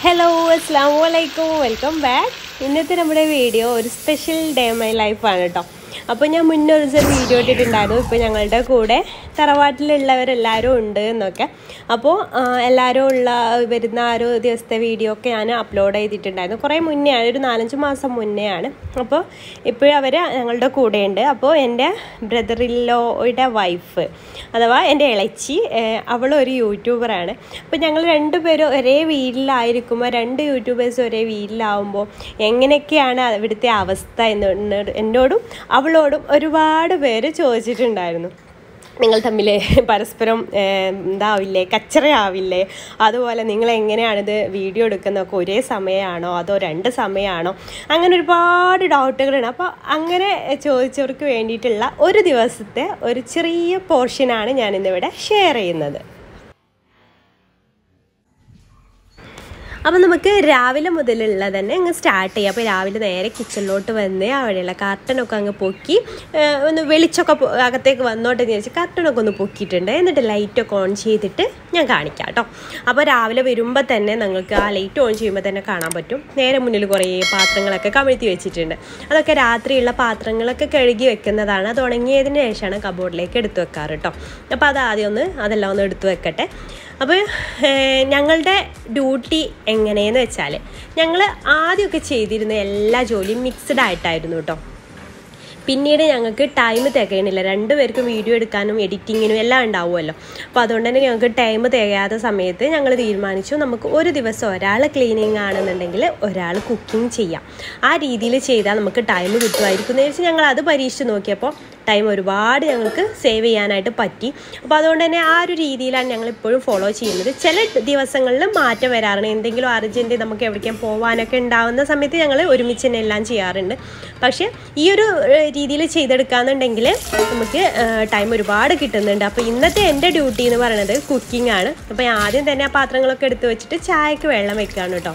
Hello അസ്സാം വലൈക്കും welcome back ഇന്നത്തെ നമ്മുടെ വീഡിയോ ഒരു സ്പെഷ്യൽ ഡേ മൈ ലൈഫാണ് കേട്ടോ അപ്പോൾ ഞാൻ മുന്നേ ഒരു ദിവസം വീഡിയോ ഇട്ടിട്ടുണ്ടായിരുന്നു ഇപ്പോൾ ഞങ്ങളുടെ കൂടെ തറവാട്ടിലുള്ളവരെല്ലാവരും ഉണ്ട് എന്നൊക്കെ അപ്പോൾ ആ, എല്ലാവരും ഉള്ള വരുന്ന ആ ഒരു ദിവസത്തെ വീഡിയോ ഒക്കെ ഞാൻ അപ്ലോഡ് ചെയ്തിട്ടുണ്ടായിരുന്നു കുറേ മുന്നേ ആണ് ഒരു നാലഞ്ച് മാസം മുന്നേ ആണ് അപ്പോൾ ഇപ്പോഴും അവർ ഞങ്ങളുടെ കൂടെയുണ്ട് അപ്പോൾ എൻ്റെ ബ്രദറിലോയുടെ വൈഫ് അഥവാ എൻ്റെ ഇളച്ചി ഏഹ്, അവളൊരു യൂട്യൂബറാണ് അപ്പോൾ ഞങ്ങൾ രണ്ടുപേരും ഒരേ വീട്ടിലായിരിക്കുമ്പോൾ രണ്ട് യൂട്യൂബേഴ്സ് ഒരേ വീട്ടിലാവുമ്പോൾ എങ്ങനെയൊക്കെയാണ് ഇവിടുത്തെ അവസ്ഥ എന്ന് എന്നോടും അവളോടും ഒരുപാട് പേര് ചോദിച്ചിട്ടുണ്ടായിരുന്നു നിങ്ങൾ തമ്മിൽ പരസ്പരം ഏഹ്, എന്താവില്ലേ കച്ചറയാവില്ലേ അതുപോലെ നിങ്ങൾ എങ്ങനെയാണിത് വീഡിയോ എടുക്കുന്നതൊക്കെ ഒരേ സമയമാണോ അതോ രണ്ട് സമയമാണോ അങ്ങനെ ഒരുപാട് ഡൗട്ടുകളുണ്ട് അപ്പോൾ അങ്ങനെ ചോദിച്ചവർക്ക് വേണ്ടിയിട്ടുള്ള ഒരു ദിവസത്തെ ഒരു ചെറിയ പോർഷനാണ് ഞാനിന്നിവിടെ ഷെയർ ചെയ്യുന്നത് അപ്പം നമുക്ക് രാവിലെ മുതലുള്ള തന്നെ അങ്ങ് സ്റ്റാർട്ട് ചെയ്യാം അപ്പോൾ രാവിലെ നേരെ കിച്ചണിലോട്ട് വന്ന് അവിടെയുള്ള കർട്ടനൊക്കെ അങ്ങ് പൊക്കി ഏഹ്, ഒന്ന് വെളിച്ചൊക്കെ പൊ- അകത്തേക്ക് വന്നോട്ടെ എന്ന് വിചാരിച്ച് കർട്ടനൊക്കെ ഒന്ന് പൊക്കിയിട്ടുണ്ട് എന്നിട്ട് ലൈറ്റൊക്കെ ഓൺ ചെയ്തിട്ട് ഞാൻ കാണിക്കാം കേട്ടോ അപ്പോൾ രാവിലെ വരുമ്പോൾ തന്നെ നിങ്ങൾക്ക് ആ ലൈറ്റ് ഓൺ ചെയ്യുമ്പോൾ തന്നെ കാണാൻ പറ്റും നേരെ മുന്നിൽ കുറേ പാത്രങ്ങളൊക്കെ കമിഴ്ത്തി വെച്ചിട്ടുണ്ട് അതൊക്കെ രാത്രിയുള്ള പാത്രങ്ങളൊക്കെ കഴുകി വെക്കുന്നതാണ് അത് ഉണങ്ങിയതിന് ശേഷമാണ് കബോർഡിലേക്ക് എടുത്തു വെക്കാറ് കേട്ടോ അപ്പോൾ അത് ആദ്യം ഒന്ന് അതെല്ലാം ഒന്ന് എടുത്തു വെക്കട്ടെ അപ്പോൾ ഏഹ്, ഞങ്ങളുടെ ഡ്യൂട്ടി എങ്ങനെയെന്ന് വെച്ചാൽ ഞങ്ങൾ ആദ്യമൊക്കെ ചെയ്തിരുന്ന എല്ലാ ജോലിയും മിക്സ്ഡ് ആയിട്ടായിരുന്നു കേട്ടോ പിന്നീട് ഞങ്ങൾക്ക് ടൈം തികയണില്ല രണ്ടുപേർക്കും വീഡിയോ എടുക്കാനും എഡിറ്റിങ്ങിനും എല്ലാം ഉണ്ടാവുമല്ലോ അപ്പോൾ അതുകൊണ്ട് തന്നെ ഞങ്ങൾക്ക് ടൈം തികയാത്ത സമയത്ത് ഞങ്ങൾ തീരുമാനിച്ചു നമുക്ക് ഒരു ദിവസം ഒരാൾ ക്ലീനിങ് ആണെന്നുണ്ടെങ്കിൽ ഒരാൾ കുക്കിംഗ് ചെയ്യാം ആ രീതിയിൽ ചെയ്താൽ നമുക്ക് ടൈം കിട്ടുമായിരിക്കും എന്ന് വെച്ചാൽ ഞങ്ങൾ അത് പരീക്ഷിച്ച് നോക്കിയപ്പോൾ ടൈം ഒരുപാട് ഞങ്ങൾക്ക് സേവ് ചെയ്യാനായിട്ട് പറ്റി അപ്പോൾ അതുകൊണ്ട് തന്നെ ആ ഒരു രീതിയിലാണ് ഞങ്ങൾ ഇപ്പോഴും ഫോളോ ചെയ്യുന്നത് ചില ദിവസങ്ങളിൽ മാറ്റം വരാറുണ്ട് എന്തെങ്കിലും അർജൻറ്റ് നമുക്ക് എവിടേക്കും പോകാനൊക്കെ ഉണ്ടാവുന്ന സമയത്ത് ഞങ്ങൾ ഒരുമിച്ച് തന്നെ എല്ലാം ചെയ്യാറുണ്ട് പക്ഷേ ഈ ഒരു രീതിയിൽ ചെയ്തെടുക്കാന്നുണ്ടെങ്കിൽ നമുക്ക് ടൈം ഒരുപാട് കിട്ടുന്നുണ്ട് അപ്പോൾ ഇന്നത്തെ എൻ്റെ ഡ്യൂട്ടി എന്ന് പറയുന്നത് കുക്കിംഗ് ആണ് അപ്പോൾ ഞാൻ ആദ്യം തന്നെ ആ പാത്രങ്ങളൊക്കെ എടുത്ത് വെച്ചിട്ട് ചായക്ക് വെള്ളം വെക്കുകയാണ് കേട്ടോ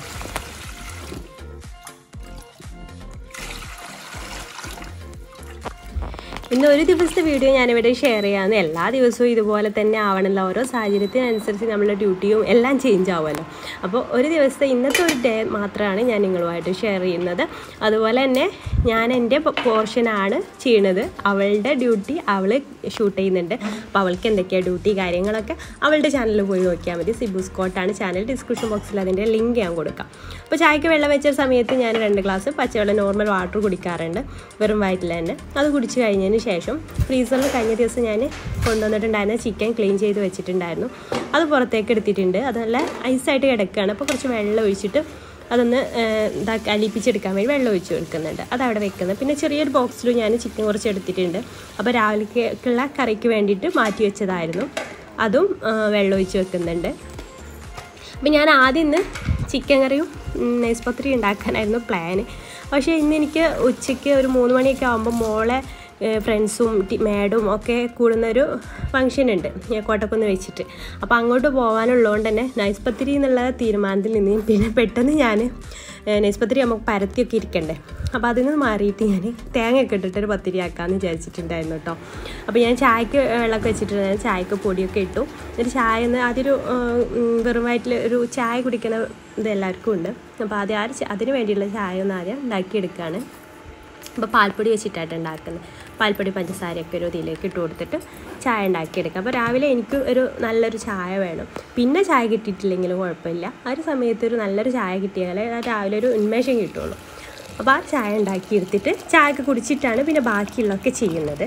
ഇന്ന് ഒരു ദിവസത്തെ വീഡിയോ ഞാനിവിടെ ഷെയർ ചെയ്യാമെന്ന് എല്ലാ ദിവസവും ഇതുപോലെ തന്നെ ആവണമല്ലോ ഓരോ സാഹചര്യത്തിനനുസരിച്ച് നമ്മളുടെ ഡ്യൂട്ടിയും എല്ലാം ചേഞ്ച് ആവുമല്ലോ അപ്പോൾ ഒരു ദിവസത്തെ ഇന്നത്തെ ഒരു ഡേ മാത്രമാണ് ഞാൻ നിങ്ങളുമായിട്ട് ഷെയർ ചെയ്യുന്നത് അതുപോലെ തന്നെ ഞാൻ എൻ്റെ പോർഷനാണ് ചെയ്യണത് അവളുടെ ഡ്യൂട്ടി അവൾ ഷൂട്ട് ചെയ്യുന്നുണ്ട് അപ്പോൾ അവൾക്ക് എന്തൊക്കെയാണ് ഡ്യൂട്ടി കാര്യങ്ങളൊക്കെ അവളുടെ ചാനലിൽ പോയി നോക്കിയാൽ മതി സിബു സ്കോട്ടാണ് ചാനൽ ഡിസ്ക്രിപ്ഷൻ ബോക്സിൽ അതിൻ്റെ ലിങ്ക് ഞാൻ കൊടുക്കാം അപ്പോൾ ചായക്ക് വെള്ളം വെച്ച സമയത്ത് ഞാൻ രണ്ട് ഗ്ലാസ് പച്ചവെള്ളം നോർമൽ വാട്ടർ കുടിക്കാറുണ്ട് വെറും വയറ്റിൽ തന്നെ അത് കുടിച്ച് കഴിഞ്ഞതിന് ശേഷം ഫ്രീസറിൽ കഴിഞ്ഞ ദിവസം ഞാൻ കൊണ്ടുവന്നിട്ടുണ്ടായിരുന്ന ചിക്കൻ ക്ലീൻ ചെയ്ത് വെച്ചിട്ടുണ്ടായിരുന്നു അത് പുറത്തേക്ക് എടുത്തിട്ടുണ്ട് അത് നല്ല ഐസായിട്ട് കിടക്കുകയാണ് അപ്പോൾ കുറച്ച് വെള്ളം ഒഴിച്ചിട്ട് അതൊന്ന് ഏഹ്, ഇതാക്കി അലിപ്പിച്ചെടുക്കാൻ വേണ്ടി വെള്ളം ഒഴിച്ച് കൊടുക്കുന്നുണ്ട് അത് അവിടെ വെക്കുന്നത് പിന്നെ ചെറിയൊരു ബോക്സിലും ഞാൻ ചിക്കൻ കുറച്ച് എടുത്തിട്ടുണ്ട് അപ്പോൾ രാവിലേക്കുള്ള കറിക്ക് വേണ്ടിയിട്ട് മാറ്റി വെച്ചതായിരുന്നു അതും ഏഹ്, വെള്ളം ഒഴിച്ച് വെക്കുന്നുണ്ട് അപ്പം ഞാൻ ആദ്യം ഇന്ന് ചിക്കൻ കറിയും നെയ്സ്പത്രി ഉണ്ടാക്കാനായിരുന്നു പ്ലാന് പക്ഷേ ഇന്ന് എനിക്ക് ഉച്ചയ്ക്ക് ഒരു മൂന്ന് മണിയൊക്കെ ആകുമ്പോൾ മോളെ ഫ്രണ്ട്സും മാഡും ഒക്കെ കൂടുന്നൊരു ഫങ്ഷൻ ഉണ്ട് കോട്ടക്കുന്ന് വെച്ചിട്ട് അപ്പോൾ അങ്ങോട്ട് പോകാനുള്ളതുകൊണ്ട് തന്നെ നൈസ്പത്രി എന്നുള്ള തീരുമാനത്തിൽ നിന്ന് പിന്നെ പെട്ടെന്ന് ഞാൻ നൈസ്പത്രി നമുക്ക് പരത്തിയൊക്കെ ഇരിക്കണ്ടേ അപ്പോൾ അതിൽ നിന്ന് മാറിയിട്ട് ഞാൻ തേങ്ങയൊക്കെ ഇട്ടിട്ടൊരു പത്തിരി ആക്കാമെന്ന് വിചാരിച്ചിട്ടുണ്ടായിരുന്നു കേട്ടോ അപ്പോൾ ഞാൻ ചായക്ക് വെള്ളമൊക്കെ വെച്ചിട്ടുണ്ടായിരുന്നു ചായക്ക് പൊടിയൊക്കെ ഇട്ടു എന്നിട്ട് ചായ ഒന്ന് ആദ്യം ഒരു വെറും വയറ്റിൽ ഒരു ചായ കുടിക്കണ ഇത് എല്ലാവർക്കും ഉണ്ട് അപ്പോൾ ആദ്യം ആ ഒരു ച- അതിന് വേണ്ടിയുള്ള ചായ ഒന്ന് ആദ്യം ഉണ്ടാക്കിയെടുക്കുകയാണ് അപ്പോൾ പാൽപ്പൊടി വെച്ചിട്ടാണ് ഉണ്ടാക്കുന്നത് പാൽപ്പൊടി പഞ്ചസാരയൊക്കെ ഒരു ഇതിലേക്ക് ഇട്ട് കൊടുത്തിട്ട് ചായ ഉണ്ടാക്കിയെടുക്കുക അപ്പോൾ രാവിലെ എനിക്ക് ഒരു നല്ലൊരു ചായ വേണം പിന്നെ ചായ കിട്ടിയിട്ടില്ലെങ്കിലും കുഴപ്പമില്ല ആ ഒരു സമയത്ത് ഒരു നല്ലൊരു ചായ കിട്ടിയാലേ ആ രാവിലെ ഒരു ഉന്മേഷം കിട്ടുള്ളൂ അപ്പോൾ ആ ചായ ഉണ്ടാക്കി എടുത്തിട്ട് ചായയൊക്കെ കുടിച്ചിട്ടാണ് പിന്നെ ബാക്കിയുള്ളതൊക്കെ ചെയ്യുന്നത്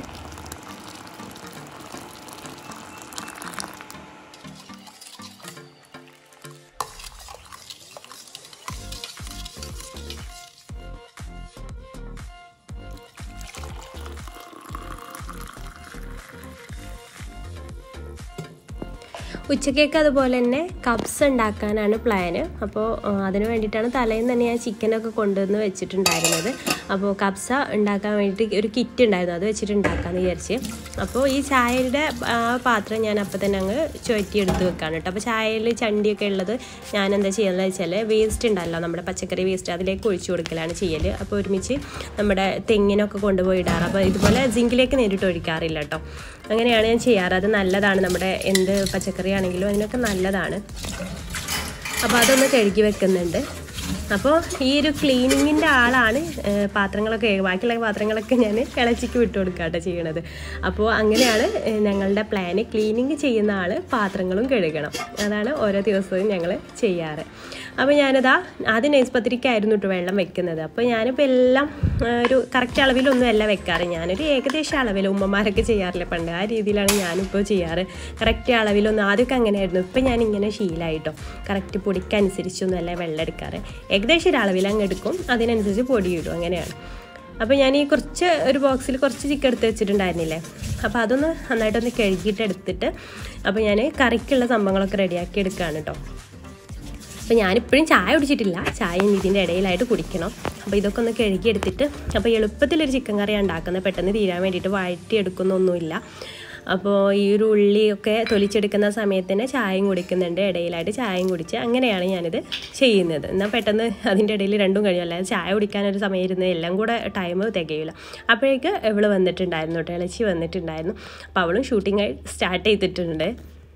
ഉച്ചക്കേക്ക് അതുപോലെ തന്നെ കപ്സ് ഉണ്ടാക്കാനാണ് പ്ലാന് അപ്പോൾ ആ, അതിന് വേണ്ടിയിട്ടാണ് തലേന്ന് തന്നെ ഞാൻ ചിക്കനൊക്കെ കൊണ്ടുവന്ന് വെച്ചിട്ടുണ്ടായിരുന്നത് അപ്പോൾ കപ്സ ഉണ്ടാക്കാൻ വേണ്ടിയിട്ട് ഒരു കിറ്റ് ഉണ്ടായിരുന്നു അത് വെച്ചിട്ട് ഉണ്ടാക്കാമെന്ന് വിചാരിച്ച് അപ്പോൾ ഈ ചായയുടെ ആ പാത്രം ഞാൻ അപ്പോൾ തന്നെ അങ്ങ് ചുവറ്റി എടുത്ത് വെക്കാണ് കേട്ടോ അപ്പോൾ ചായയിൽ ചണ്ടിയൊക്കെ ഉള്ളത് ഞാൻ എന്താ ചെയ്യുന്നത് വെച്ചാൽ വേസ്റ്റ് ഉണ്ടല്ലോ നമ്മുടെ പച്ചക്കറി വേസ്റ്റ് അതിലേക്ക് ഒഴിച്ചു കൊടുക്കലാണ് ചെയ്യൽ അപ്പോൾ ഒരുമിച്ച് നമ്മുടെ തെങ്ങിനൊക്കെ കൊണ്ടുപോയി ഇടാറ് അപ്പോൾ ഇതുപോലെ സിങ്കിലേക്ക് നേരിട്ട് ഒഴിക്കാറില്ല കേട്ടോ അങ്ങനെയാണ് ഞാൻ ചെയ്യാറ് അത് നല്ലതാണ് നമ്മുടെ എന്ത് പച്ചക്കറി ആണെങ്കിലും അതിനൊക്കെ നല്ലതാണ് അപ്പോൾ അതൊന്ന് കഴുകി വെക്കുന്നുണ്ട് അപ്പോൾ ഈ ഒരു ക്ലീനിങ്ങിൻ്റെ ആളാണ് ഏഹ്, പാത്രങ്ങളൊക്കെ ബാക്കിയുള്ള പാത്രങ്ങളൊക്കെ ഞാൻ ഇളച്ചിക്ക് വിട്ടു കൊടുക്കാട്ടോ ചെയ്യണത് അപ്പോൾ അങ്ങനെയാണ് ഏഹ്, ഞങ്ങളുടെ പ്ലാന് ക്ലീനിങ് ചെയ്യുന്ന ആൾ പാത്രങ്ങളും കഴുകണം അതാണ് ഓരോ ദിവസവും ഞങ്ങൾ ചെയ്യാറ് അപ്പോൾ ഞാനിതാ ആദ്യം നൈസ് പത്തിരിക്കായിരുന്നു കേട്ടോ വെള്ളം വെക്കുന്നത് അപ്പോൾ ഞാനിപ്പോൾ എല്ലാം ഏഹ്, ഒരു കറക്റ്റ് അളവിലൊന്നും അല്ല വെക്കാറ് ഞാനൊരു ഏകദേശം അളവിൽ ഉമ്മമാരൊക്കെ ചെയ്യാറില്ല പണ്ട് ആ രീതിയിലാണ് ഞാനിപ്പോൾ ചെയ്യാറ് കറക്റ്റ് അളവിലൊന്നും ആദ്യമൊക്കെ അങ്ങനെയായിരുന്നു ഇപ്പം ഞാൻ ഇങ്ങനെ ശീലമായിട്ടോ കറക്റ്റ് പൊടിക്കനുസരിച്ചൊന്നും അല്ല വെള്ളം എടുക്കാറ് ഏകദേശം ഒരു അളവിൽ അങ്ങ് എടുക്കും അതിനനുസരിച്ച് പൊടി ഇടും അങ്ങനെയാണ് അപ്പോൾ ഞാൻ ഈ കുറച്ച് ഒരു ബോക്സിൽ കുറച്ച് ചിക്കൻ എടുത്ത് വെച്ചിട്ടുണ്ടായിരുന്നില്ലേ അപ്പോൾ അതൊന്ന് നന്നായിട്ടൊന്ന് കഴുകിയിട്ട് എടുത്തിട്ട് അപ്പോൾ ഞാൻ കറിക്കുള്ള സംഭവങ്ങളൊക്കെ റെഡിയാക്കി എടുക്കുകയാണ് കേട്ടോ അപ്പോൾ ഞാനിപ്പോഴും ചായ കുടിച്ചിട്ടില്ല ചായ ഇനി ഇതിൻ്റെ ഇടയിലായിട്ട് കുടിക്കണം അപ്പോൾ ഇതൊക്കെ ഒന്ന് കഴുകി എടുത്തിട്ട് അപ്പോൾ എളുപ്പത്തിലൊരു ചിക്കൻ കറിയാണ് ഉണ്ടാക്കുന്നത് പെട്ടെന്ന് തീരാൻ വേണ്ടിയിട്ട് വഴറ്റി എടുക്കുന്നൊന്നുമില്ല അപ്പോൾ ഈ ഒരു ഉള്ളിയൊക്കെ തൊലിച്ചെടുക്കുന്ന സമയത്ത് തന്നെ ചായയും കുടിക്കുന്നുണ്ട് ഇടയിലായിട്ട് ചായയും കുടിച്ച് അങ്ങനെയാണ് ഞാനിത് ചെയ്യുന്നത് എന്നാൽ പെട്ടെന്ന് അതിൻ്റെ ഇടയിൽ രണ്ടും കഴിയും അല്ലാതെ ചായ കുടിക്കാനൊരു സമയം ഇരുന്ന് എല്ലാം കൂടെ ടൈം തികയില്ല അപ്പോഴേക്ക് ഇവള് വന്നിട്ടുണ്ടായിരുന്നു കേട്ടോ ഇളച്ചി വന്നിട്ടുണ്ടായിരുന്നു അപ്പോൾ അവളും ഷൂട്ടിംഗ് സ്റ്റാർട്ട് ചെയ്തിട്ടുണ്ട്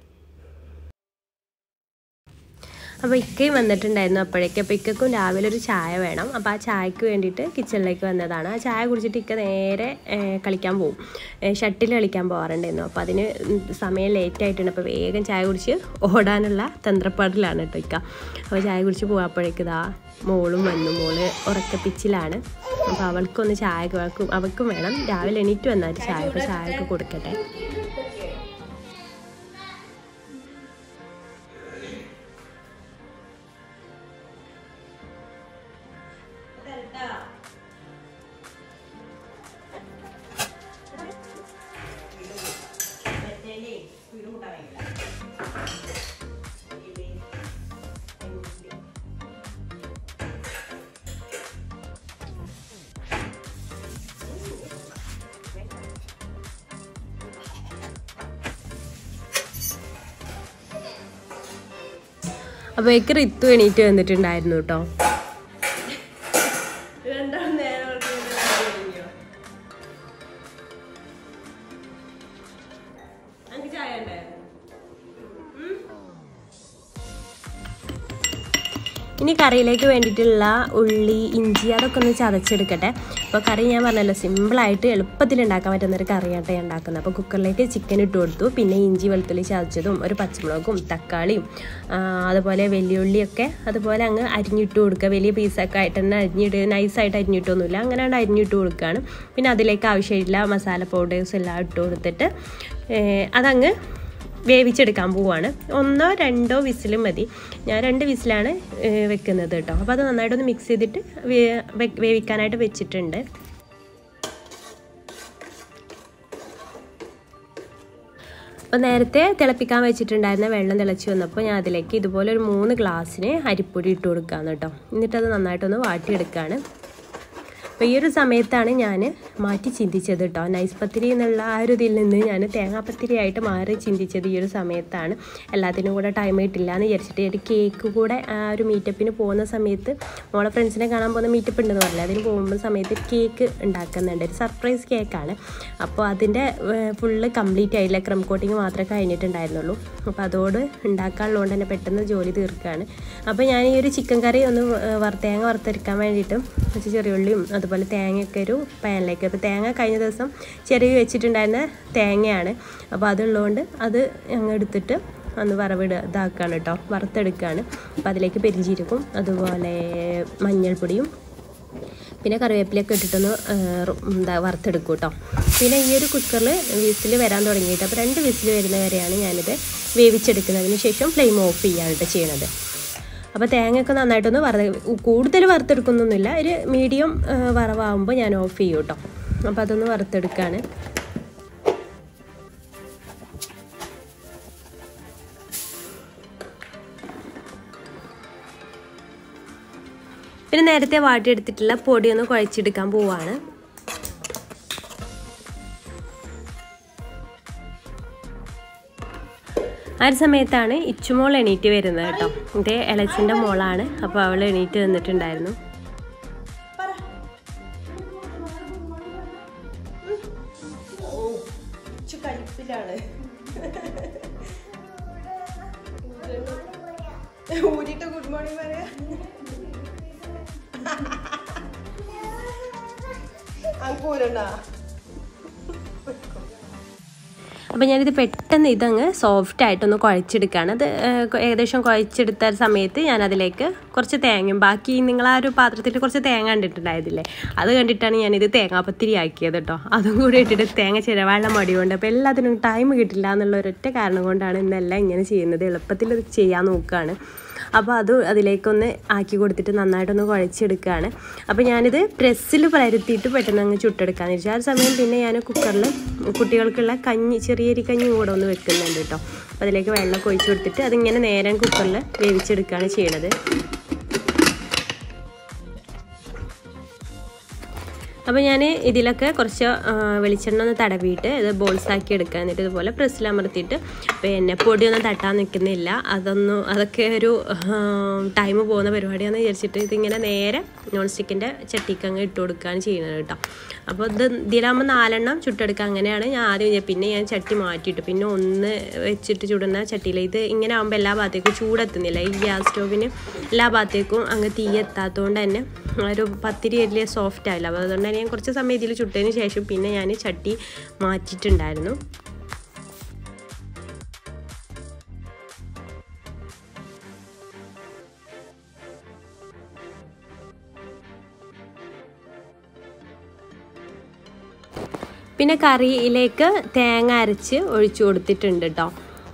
അപ്പോൾ ഇക്കയും വന്നിട്ടുണ്ടായിരുന്നു അപ്പോഴേക്ക് അപ്പോൾ ഇക്കക്കും രാവിലെ ഒരു ചായ വേണം അപ്പോൾ ആ ചായക്ക് വേണ്ടിയിട്ട് കിച്ചണിലേക്ക് വന്നതാണ് ആ ചായ കുടിച്ചിട്ട് ഇക്ക നേരെ ഏഹ്, കളിക്കാൻ പോകും ഷട്ടിൽ കളിക്കാൻ പോകാറുണ്ടായിരുന്നു അപ്പോൾ അതിന് സമയം ലേറ്റ് ആയിട്ടുണ്ട് അപ്പോൾ വേഗം ചായ കുടിച്ച് ഓടാനുള്ള തന്ത്രപ്പാടിലാണ് കേട്ടോ ഇക്ക അപ്പോൾ ചായ കുടിച്ച് പോകാപ്പോഴേക്ക് ഇതാ മോളും വന്നു മോള് ഉറക്കപ്പിച്ചിലാണ് അപ്പോൾ അവൾക്കൊന്ന് ചായ അവൾക്കും അവൾക്കും വേണം രാവിലെ എണീറ്റ് വന്നിട്ട് ചായ അപ്പോൾ ചായ ഒക്കെ കൊടുക്കട്ടെ അപ്പോഴേക്ക് റിത്തു എണീറ്റ് വന്നിട്ടുണ്ടായിരുന്നു കേട്ടോ ഇനി കറിയിലേക്ക് വേണ്ടിയിട്ടുള്ള ഉള്ളി ഇഞ്ചി അതൊക്കെ ഒന്ന് ചതച്ചെടുക്കട്ടെ അപ്പോൾ കറി ഞാൻ പറഞ്ഞല്ലോ സിമ്പിളായിട്ട് എളുപ്പത്തിൽ ഉണ്ടാക്കാൻ പറ്റുന്ന ഒരു കറിയാട്ടോ ഞാൻ ഉണ്ടാക്കുന്നത് അപ്പോൾ കുക്കറിലേക്ക് ചിക്കൻ ഇട്ട് കൊടുത്തു പിന്നെ ഇഞ്ചി വെളുത്തുള്ളി ചതച്ചതും ഒരു പച്ചമുളകും തക്കാളിയും ആ, അതുപോലെ വെല്ലുള്ളിയൊക്കെ അതുപോലെ അങ്ങ് അരിഞ്ഞിട്ട് കൊടുക്കുക വലിയ പീസൊക്കെ ആയിട്ട് തന്നെ അരിഞ്ഞിട്ട് നൈസായിട്ട് അരിഞ്ഞിട്ടൊന്നുമില്ല അങ്ങനെ അങ്ങട് അരിഞ്ഞിട്ട് കൊടുക്കുകയാണ് പിന്നെ അതിലേക്ക് ആവശ്യമില്ല മസാല പൗഡേഴ്സ് എല്ലാം ഇട്ട് കൊടുത്തിട്ട് ഏ, അതങ്ങ് വേവിച്ചെടുക്കാൻ പോവാണ് ഒന്നോ രണ്ടോ വിസിൽ മതി ഞാൻ രണ്ട് വിസിലാണ് ഏഹ്, വെക്കുന്നത് കേട്ടോ അപ്പോൾ അത് നന്നായിട്ടൊന്ന് മിക്സ് ചെയ്തിട്ട് വേ- വെ- വേവിക്കാനായിട്ട് വെച്ചിട്ടുണ്ട് അപ്പോൾ നേരത്തെ തിളപ്പിക്കാൻ വെച്ചിട്ടുണ്ടായിരുന്ന വെള്ളം തിളച്ച് വന്നപ്പോൾ ഞാൻ അതിലേക്ക് ഇതുപോലെ ഒരു മൂന്ന് ഗ്ലാസ്സിന് അരിപ്പൊടി ഇട്ട് കൊടുക്കുകയാണ് കേട്ടോ എന്നിട്ടത് നന്നായിട്ടൊന്ന് വാട്ടിയെടുക്കുകയാണ് അപ്പോൾ ഈ ഒരു സമയത്താണ് ഞാൻ മാറ്റി ചിന്തിച്ചത് കേട്ടോ നൈസ് പത്തിരി എന്നുള്ള ആ ഒരു ഇതിൽ നിന്ന് ഞാൻ തേങ്ങാപ്പത്തിരി ആയിട്ട് മാറി ചിന്തിച്ചത് ഈ ഒരു സമയത്താണ് എല്ലാത്തിനും കൂടെ ടൈം കിട്ടില്ല എന്ന് വിചാരിച്ചിട്ട് ഒരു കേക്ക് കൂടെ ആ ഒരു മീറ്റപ്പിന് പോകുന്ന സമയത്ത് മോളെ ഫ്രണ്ട്സിനെ കാണാൻ പോകുന്ന മീറ്റപ്പ് ഉണ്ടെന്ന് പറഞ്ഞില്ല അതിന് പോകുമ്പോൾ സമയത്ത് കേക്ക് ഉണ്ടാക്കുന്നുണ്ട് ഒരു സർപ്രൈസ് കേക്കാണ് അപ്പോൾ അതിൻ്റെ ഫുള്ള് കംപ്ലീറ്റ് ആയില്ല ക്രം കോട്ടിങ് മാത്രമേ കഴിഞ്ഞിട്ടുണ്ടായിരുന്നുള്ളൂ അപ്പോൾ അതോട് ഉണ്ടാക്കാനുള്ളതുകൊണ്ട് തന്നെ പെട്ടെന്ന് ജോലി തീർക്കുകയാണ് അപ്പോൾ ഞാൻ ഈ ഒരു ചിക്കൻ കറി ഒന്ന് വറ തേങ്ങ വറുത്തെടുക്കാൻ വേണ്ടിയിട്ട് കുറച്ച് ചെറിയുള്ളിയും അതുപോലെ തേങ്ങയൊക്കെ ഒരു പാനിലേക്ക് അപ്പോൾ തേങ്ങ കഴിഞ്ഞ ദിവസം ചെറിയ വെച്ചിട്ടുണ്ടായിരുന്ന തേങ്ങയാണ് അപ്പോൾ അതുള്ളതുകൊണ്ട് അത് ഞങ്ങൾ എടുത്തിട്ട് ഒന്ന് വറവിട ഇതാക്കുകയാണ് കേട്ടോ വറുത്തെടുക്കുകയാണ് അപ്പോൾ അതിലേക്ക് പെരിഞ്ചീരക്കും അതുപോലെ മഞ്ഞൾപ്പൊടിയും പിന്നെ കറിവേപ്പിലൊക്കെ ഇട്ടിട്ടൊന്ന് ആ, റു- എന്താ വറുത്തെടുക്കും കേട്ടോ പിന്നെ ഈ ഒരു കുക്കറിൽ വിസിൽ വരാൻ തുടങ്ങിയിട്ട് അപ്പോൾ രണ്ട് വിസിൽ വരുന്ന വരെയാണ് ഞാനിത് വേവിച്ചെടുക്കുന്നതിന് ശേഷം ഫ്ലെയിം ഓഫ് ചെയ്യാണ് കേട്ടോ ചെയ്യണത് അപ്പോൾ തേങ്ങയൊക്കെ നന്നായിട്ടൊന്ന് വറ കൂടുതൽ വറുത്തെടുക്കുന്നൊന്നുമില്ല ഒരു മീഡിയം വറവാകുമ്പോൾ ഞാൻ ഓഫ് ചെയ്യും കേട്ടോ അപ്പോൾ അതൊന്ന് വറുത്തെടുക്കുകയാണ് പിന്നെ നേരത്തെ വാട്ടിയെടുത്തിട്ടുള്ള പൊടി ഒന്ന് കുഴച്ചെടുക്കാൻ പോവാണ് ആ ഒരു സമയത്താണ് ഇച്ചുമോൾ എണീറ്റ് വരുന്നത് കേട്ടോ ഇത് എളച്ചിൻ്റെ മോളാണ് അപ്പോൾ അവൾ എണീറ്റ് വന്നിട്ടുണ്ടായിരുന്നു ഊരിട്ട് ഗുഡ് മോർണിംഗ് പറയാ അങ്കൂരുണ്ടാ അപ്പോൾ ഞാനിത് പെട്ടെന്ന് ഇതങ്ങ് സോഫ്റ്റ് ആയിട്ടൊന്ന് കുഴച്ചെടുക്കുകയാണ് അത് ഏഹ്, ഏകദേശം കുഴച്ചെടുത്ത സമയത്ത് ഞാൻ അതിലേക്ക് കുറച്ച് തേങ്ങയും ബാക്കി നിങ്ങൾ ആ ഒരു പാത്രത്തിൽ കുറച്ച് തേങ്ങ കണ്ടിട്ടുണ്ടായതില്ലേ അത് കണ്ടിട്ടാണ് ഞാനിത് തേങ്ങാപ്പത്തിരി ആക്കിയത് കേട്ടോ അതും കൂടി ഇട്ടിട്ട് തേങ്ങ ചിരവാനുള്ള മടി കൊണ്ട് അപ്പോൾ എല്ലാത്തിനും ടൈം കിട്ടില്ല എന്നുള്ള ഒരൊറ്റ കാരണം കൊണ്ടാണ് ഇന്നെല്ലാം ഇങ്ങനെ ചെയ്യുന്നത് എളുപ്പത്തിൽ ഇത് ചെയ്യാൻ നോക്കുകയാണ് അപ്പോൾ അത് അതിലേക്കൊന്ന് ആക്കി കൊടുത്തിട്ട് നന്നായിട്ടൊന്ന് കുഴച്ചെടുക്കുകയാണ് അപ്പോൾ ഞാനിത് പ്രസ്സിൽ പരത്തിയിട്ട് പെട്ടെന്ന് അങ്ങ് ചുട്ടെടുക്കാന്ന് വെച്ചാൽ ആ ഒരു സമയം പിന്നെ ഞാൻ കുക്കറിൽ കുട്ടികൾക്കുള്ള കഞ്ഞി ചെറിയൊരു കഞ്ഞി കൂടെ ഒന്ന് വെക്കുന്നുണ്ട് കേട്ടോ അപ്പോൾ അതിലേക്ക് വെള്ളം ഒഴിച്ച് കൊടുത്തിട്ട് അതിങ്ങനെ നേരം കുക്കറിൽ വേവിച്ചെടുക്കുകയാണ് ചെയ്യണത് അപ്പോൾ ഞാൻ ഇതിലൊക്കെ കുറച്ച് ആ, വെളിച്ചെണ്ണ ഒന്ന് തടവിയിട്ട് ഇത് ബോൾസ് ആക്കി എടുക്കുക എന്നിട്ട് ഇതുപോലെ പ്രസ്സിൽ അമർത്തിയിട്ട് പിന്നെ പൊടിയൊന്നും തട്ടാൻ നിൽക്കുന്നില്ല അതൊന്നും അതൊക്കെ ഒരു ടൈം പോകുന്ന പരിപാടിയാണെന്ന് വിചാരിച്ചിട്ട് ഇതിങ്ങനെ നേരെ നോൺ സ്റ്റിക്കിൻ്റെ ചട്ടിക്ക് അങ്ങ് ഇട്ട് കൊടുക്കുകയാണ് ചെയ്യുന്നത് കേട്ടോ അപ്പോൾ ഇത് ഇതിലാകുമ്പോൾ നാലെണ്ണം ചുട്ടെടുക്കുക അങ്ങനെയാണ് ഞാൻ ആദ്യം ചെയ്തത്. പിന്നെ ഞാൻ ചട്ടി മാറ്റിയിട്ടു പിന്നെ ഒന്ന് വെച്ചിട്ട് ചുടുന്ന ചട്ടിയിൽ ഇത് ഇങ്ങനെ ആകുമ്പോൾ എല്ലാ ഭാഗത്തേക്കും ചൂടെത്തുന്നില്ല ഈ ഗ്യാസ് സ്റ്റോവിന് എല്ലാ ഭാഗത്തേക്കും അങ്ങ് തീ എത്താത്തതുകൊണ്ട് തന്നെ ഒരു പത്തിരി വലിയ സോഫ്റ്റ് ആയില്ല അപ്പോൾ അതുകൊണ്ട് തന്നെ ഞാൻ കുറച്ച് സമയം ഇതിൽ ചുട്ടതിന് ശേഷം പിന്നെ ഞാൻ ചട്ടി മാറ്റിയിട്ടുണ്ടായിരുന്നു പിന്നെ കറിയിലേക്ക് തേങ്ങ അരച്ച് ഒഴിച്ചു കൊടുത്തിട്ടുണ്ട് കേട്ടോ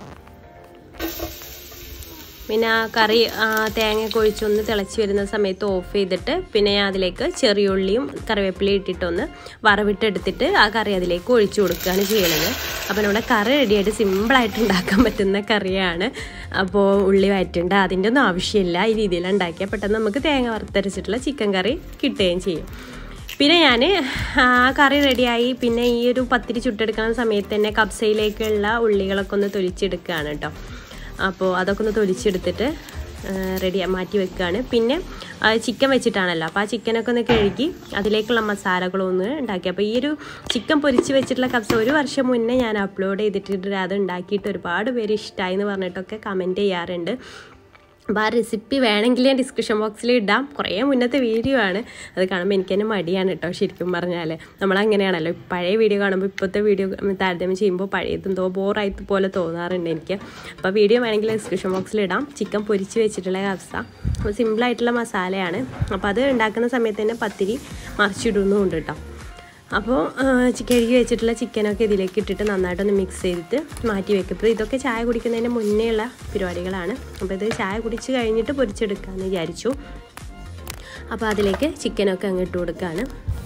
പിന്നെ ആ കറി ആ, തേങ്ങയൊക്കെ ഒഴിച്ചൊന്ന് തിളച്ച് വരുന്ന സമയത്ത് ഓഫ് ചെയ്തിട്ട് പിന്നെ ഞാൻ അതിലേക്ക് ചെറിയുള്ളിയും കറിവേപ്പിലയും ഇട്ടിട്ടൊന്ന് വറവിട്ടെടുത്തിട്ട് ആ കറി അതിലേക്ക് ഒഴിച്ചു കൊടുക്കുകയാണ് ചെയ്യണത് അപ്പോൾ നമ്മുടെ കറി റെഡിയായിട്ട് സിമ്പിളായിട്ട് ഉണ്ടാക്കാൻ പറ്റുന്ന കറിയാണ് അപ്പോൾ ഉള്ളി വയറ്റേണ്ട അതിൻ്റെ ഒന്നും ആവശ്യമില്ല ഈ രീതിയിൽ ഉണ്ടാക്കിയാൽ പെട്ടെന്ന് നമുക്ക് തേങ്ങ വറുത്തരച്ചിട്ടുള്ള ചിക്കൻ കറി കിട്ടുകയും ചെയ്യും പിന്നെ ഞാൻ ആ കറി റെഡിയായി പിന്നെ ഈ ഒരു പത്തിരി ചുട്ടെടുക്കുന്ന സമയത്ത് തന്നെ കബ്സയിലേക്കുള്ള ഉള്ളികളൊക്കെ ഒന്ന് തൊലിച്ചെടുക്കുകയാണ് കേട്ടോ അപ്പോൾ അതൊക്കെ ഒന്ന് തൊലിച്ചെടുത്തിട്ട് റെഡി മാറ്റി വെക്കുകയാണ് പിന്നെ ആ, ചിക്കൻ വെച്ചിട്ടാണല്ലോ അപ്പോൾ ആ ചിക്കനൊക്കെ ഒന്ന് കഴുകി അതിലേക്കുള്ള മസാലകളൊന്ന് ഉണ്ടാക്കി അപ്പോൾ ഈ ഒരു ചിക്കൻ പൊരിച്ച് വെച്ചിട്ടുള്ള കബ്സ ഒരു വർഷം മുന്നേ ഞാൻ അപ്ലോഡ് ചെയ്തിട്ട് അത് ഉണ്ടാക്കിയിട്ട് ഒരുപാട് പേര് ഇഷ്ടമായി എന്ന് പറഞ്ഞിട്ടൊക്കെ കമൻറ്റ് ചെയ്യാറുണ്ട് അപ്പോൾ ആ റെസിപ്പി വേണമെങ്കിൽ ഞാൻ ഡിസ്ക്രിപ്ഷൻ ബോക്സിൽ ഇടാം കുറേ മുന്നത്തെ വീഡിയോ ആണ് അത് കാണുമ്പോൾ എനിക്ക് തന്നെ മടിയാണ് കേട്ടോ ശരിക്കും പറഞ്ഞാൽ നമ്മളങ്ങനെയാണല്ലോ പഴയ വീഡിയോ കാണുമ്പോൾ ഇപ്പോഴത്തെ വീഡിയോ താരതമ്യം ചെയ്യുമ്പോൾ പഴയത് എന്തോ ബോറായിട്ട് പോലെ തോന്നാറുണ്ട് എനിക്ക് അപ്പോൾ വീഡിയോ വേണമെങ്കിൽ ഡിസ്ക്രിപ്ഷൻ ബോക്സിൽ ഇടാം ചിക്കൻ പൊരിച്ച് വെച്ചിട്ടുള്ള കവസ അപ്പോൾ സിമ്പിളായിട്ടുള്ള മസാലയാണ് അപ്പോൾ അത് ഉണ്ടാക്കുന്ന സമയത്ത് തന്നെ പത്തിരി മറിച്ചിടുന്നുമുണ്ട് കേട്ടോ അപ്പോൾ കഴുകി വെച്ചിട്ടുള്ള ചിക്കനൊക്കെ ഇതിലേക്ക് ഇട്ടിട്ട് നന്നായിട്ടൊന്ന് മിക്സ് ചെയ്തിട്ട് മാറ്റി വെക്കും ഇപ്പോൾ ഇതൊക്കെ ചായ കുടിക്കുന്നതിന് മുന്നേ ഉള്ള പരിപാടികളാണ് അപ്പോൾ ഇത് ചായ കുടിച്ച് കഴിഞ്ഞിട്ട് പൊരിച്ചെടുക്കാമെന്ന് വിചാരിച്ചു അപ്പോൾ അതിലേക്ക് ചിക്കനൊക്കെ അങ്ങ് ഇട്ട് കൊടുക്കുകയാണ്